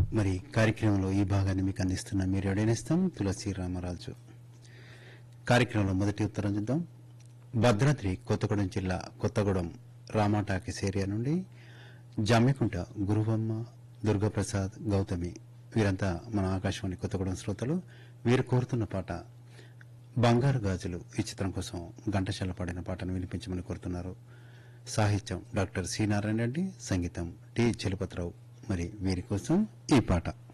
మరి కార్యక్రమంలో ఈ భాగాన్ని మీకు అందిస్తున్న మీరు ఎడనేస్తాం తులసి రామరాజు కార్యక్రమంలో మొదటి ఉత్తరం చూద్దాం భద్రాద్రి కొత్తగూడెం జిల్లా కొత్తగూడెం రామాటాకిస్ ఏరియా నుండి జమ్మికుంట గురువమ్మ దుర్గాప్రసాద్ గౌతమి వీరంతా మన ఆకాశవాణి కొత్తగూడెం శ్రోతలు వీరు కోరుతున్న పాట బంగారు గాజులు ఈ చిత్రం కోసం ఘంటశాల పాడిన పాటను వినిపించమని కోరుతున్నారు సాహిత్యం డాక్టర్ సి నారాయణ రెడ్డి సంగీతం టి చలపతిరావు మరి వీరి కోసం ఈ పాట